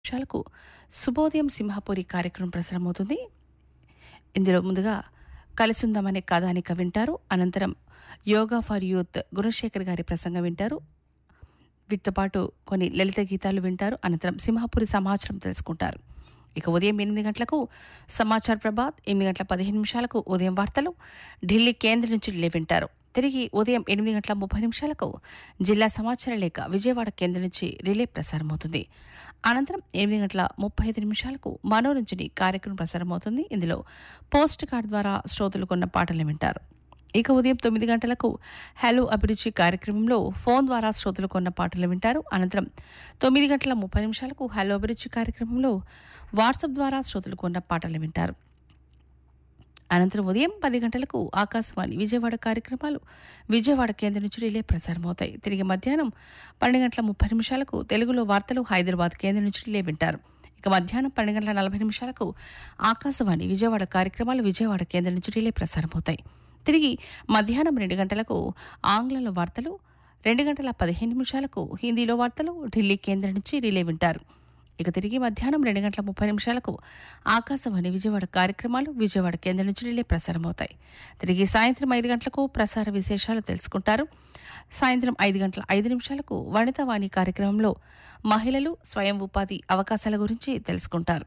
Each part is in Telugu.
నిమిషాలకు శుభోదయం సింహపురి కార్యక్రమం ప్రసారమవుతుంది ఇందులో ముందుగా కలిసుందాం అనే కథానిక వింటారు అనంతరం యోగా ఫర్ యూత్ గుణశేఖర్ గారి ప్రసంగం వింటారు వీటితో పాటు కొన్ని లలిత గీతాలు వింటారు అనంతరం సింహపురి సమాచారం తెలుసుకుంటారు ఇక ఉదయం ఎనిమిది గంటలకు సమాచార్ ప్రభాత్ ఎనిమిది గంటల పదిహేను నిమిషాలకు ఉదయం వార్తలు ఢిల్లీ కేంద్రం నుంచి ఢిల్లీ వింటారు తిరిగి ఉదయం ఎనిమిది గంటల ముప్పై నిమిషాలకు జిల్లా సమాచార లేఖ విజయవాడ కేంద్రం నుంచి రిలే ప్రసారమవుతుంది అనంతరం ఎనిమిది గంటల ముప్పై ఐదు నిమిషాలకు మనోరంజని కార్యక్రమం ప్రసారమవుతుంది ఇందులో పోస్ట్ కార్డ్ ద్వారా శ్రోతలు కొన్న పాటలు వింటారు ఇక ఉదయం తొమ్మిది గంటలకు హలో అభిరుచి కార్యక్రమంలో ఫోన్ ద్వారా శ్రోతలు కొన్న పాటలు వింటారు అనంతరం తొమ్మిది గంటల ముప్పై నిమిషాలకు హలో అభిరుచి కార్యక్రమంలో వాట్సాప్ ద్వారా శ్రోతలు కొన్న పాటలు వింటారు అనంతరం ఉదయం పది గంటలకు ఆకాశవాణి విజయవాడ కార్యక్రమాలు విజయవాడ కేంద్రం నుంచి రిలే ప్రసారమవుతాయి తిరిగి మధ్యాహ్నం పన్నెండు గంటల ముప్పై నిమిషాలకు తెలుగులో వార్తలు హైదరాబాద్ కేంద్రం నుంచి రిలే వింటారు ఇక మధ్యాహ్నం పన్నెండు గంటల నలభై నిమిషాలకు ఆకాశవాణి విజయవాడ కార్యక్రమాలు విజయవాడ కేంద్రం నుంచి రిలే ప్రసారమవుతాయి తిరిగి మధ్యాహ్నం రెండు గంటలకు ఆంగ్లంలో వార్తలు రెండు గంటల పదిహేను నిమిషాలకు హిందీలో వార్తలు ఢిల్లీ కేంద్రం నుంచి రిలే వింటారు ఇక తిరిగి మధ్యాహ్నం రెండు గంటల ముప్పై నిమిషాలకు ఆకాశవాణి విజయవాడ కార్యక్రమాలు విజయవాడ కేంద్రం నుంచి రిలే ప్రసారమవుతాయి తిరిగి సాయంత్రం ఐదు గంటలకు ప్రసార విశేషాలు తెలుసుకుంటారు సాయంత్రం ఐదు గంటల ఐదు నిమిషాలకు వనితావాణి కార్యక్రమంలో మహిళలు స్వయం ఉపాధి అవకాశాల గురించి తెలుసుకుంటారు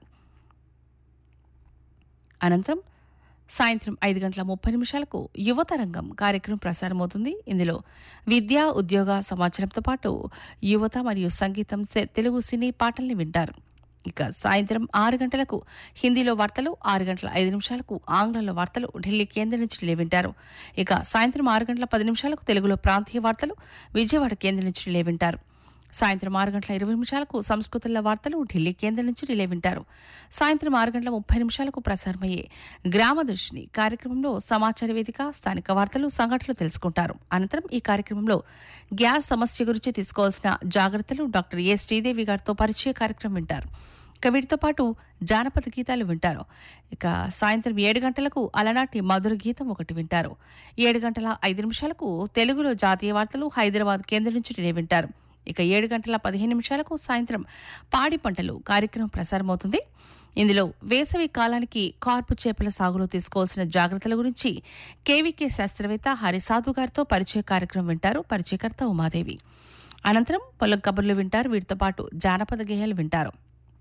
అనంతరం సాయంత్రం ఐదు గంటల ముప్పై నిమిషాలకు యువతరంగం కార్యక్రమం ప్రసారమవుతుంది ఇందులో విద్యా ఉద్యోగ సమాచారంతో పాటు యువత మరియు సంగీతం సె- తెలుగు సినీ పాటల్ని వింటారు ఇక సాయంత్రం ఆరు గంటలకు హిందీలో వార్తలు ఆరు గంటల ఐదు నిమిషాలకు ఆంగ్లంలో వార్తలు ఢిల్లీ కేంద్రం నుంచి రిలే వింటారు ఇక సాయంత్రం ఆరు గంటల పది నిమిషాలకు తెలుగులో ప్రాంతీయ వార్తలు విజయవాడ కేంద్రం నుంచి రిలే వింటారు సాయంత్రం ఆరు గంటల ఇరవై నిమిషాలకు సంస్కృతుల వార్తలు ఢిల్లీ కేంద్రం నుంచి రిలే వింటారు సాయంత్రం ఆరు గంటల ముప్పై నిమిషాలకు ప్రసారమయ్యే గ్రామదర్శిని కార్యక్రమంలో సమాచార వేదిక స్థానిక వార్తలు సంఘటనలు తెలుసుకుంటారు అనంతరం ఈ కార్యక్రమంలో గ్యాస్ సమస్య గురించి తీసుకోవాల్సిన జాగ్రత్తలు డాక్టర్ ఏ శ్రీదేవి గారితో పరిచయ కార్యక్రమం వింటారు ఇక వీటితో పాటు జానపద గీతాలు వింటారు ఇక సాయంత్రం ఏడు గంటలకు అలనాటి మధుర గీతం ఒకటి వింటారు ఏడు గంటల ఐదు నిమిషాలకు తెలుగులో జాతీయ వార్తలు హైదరాబాద్ కేంద్రం నుంచి రిలే వింటారు ఇక ఏడు గంటల పదిహేను నిమిషాలకు సాయంత్రం పాడి పంటలు కార్యక్రమం ప్రసారమవుతుంది ఇందులో వేసవి కాలానికి కార్పు చేపల సాగులో తీసుకోవాల్సిన జాగ్రత్తల గురించి కేవీకే శాస్త్రవేత్త హరిసాధు గారితో పరిచయ కార్యక్రమం వింటారు పరిచయకర్త ఉమాదేవి అనంతరం పొలం కబుర్లు వింటారు వీటితో పాటు జానపద గేయాలు వింటారు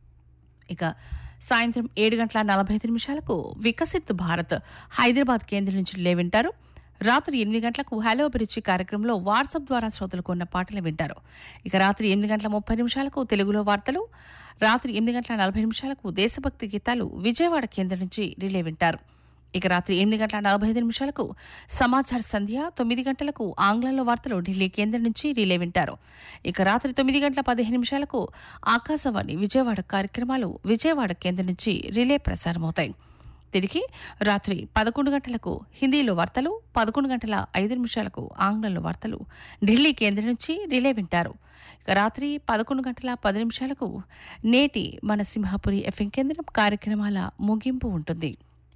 ఇక సాయంత్రం ఏడు గంటల నలభై ఐదు నిమిషాలకు వికసిత్ భారత్ హైదరాబాద్ కేంద్రం నుంచి లే వింటారు రాత్రి ఎనిమిది గంటలకు హలో అభిరుచి కార్యక్రమంలో వాట్సాప్ ద్వారా శ్రోతలు కొన్న పాటలు వింటారు ఇక రాత్రి ఎనిమిది గంటల ముప్పై నిమిషాలకు తెలుగులో వార్తలు రాత్రి ఎనిమిది గంటల నలభై నిమిషాలకు దేశభక్తి గీతాలు విజయవాడ కేంద్రం నుంచి రిలే వింటారు ఇక రాత్రి ఎనిమిది గంటల నలభై ఐదు నిమిషాలకు సమాచార సంధ్య తొమ్మిది గంటలకు ఆంగ్లంలో వార్తలు ఢిల్లీ కేంద్రం నుంచి రిలే వింటారు ఇక రాత్రి తొమ్మిది గంటల పదిహేను నిమిషాలకు ఆకాశవాణి విజయవాడ కార్యక్రమాలు విజయవాడ కేంద్రం నుంచి రిలే ప్రసారమవుతాయి తిరిగి రాత్రి పదకొండు గంటలకు హిందీలో వార్తలు పదకొండు గంటల ఐదు నిమిషాలకు ఆంగ్లంలో వార్తలు ఢిల్లీ కేంద్రం నుంచి రిలే వింటారు ఇక రాత్రి పదకొండు గంటల పది నిమిషాలకు నేటి మన సింహాపురి ఎఫ్ఎం కేంద్రం కార్యక్రమాల ముగింపు ఉంటుంది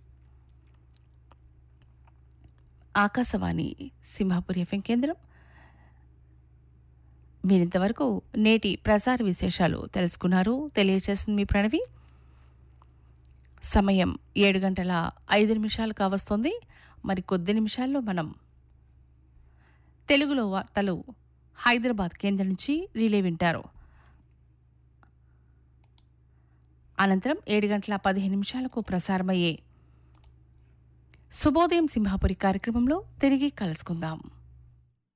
ఆకాశవాణి సింహాపురి ఎఫ్ఎం కేంద్రం మీరింతవరకు నేటి ప్రసార విశేషాలు తెలుసుకున్నారు తెలియజేసింది మీ ప్రణవి సమయం ఏడు గంటల ఐదు నిమిషాలు కావస్తుంది మరి కొద్ది నిమిషాల్లో మనం తెలుగులో వార్తలు హైదరాబాద్ కేంద్రం నుంచి రిలే వింటారు అనంతరం ఏడు గంటల పదిహేను నిమిషాలకు ప్రసారమయ్యే శుభోదయం సింహాపురి కార్యక్రమంలో తిరిగి కలుసుకుందాం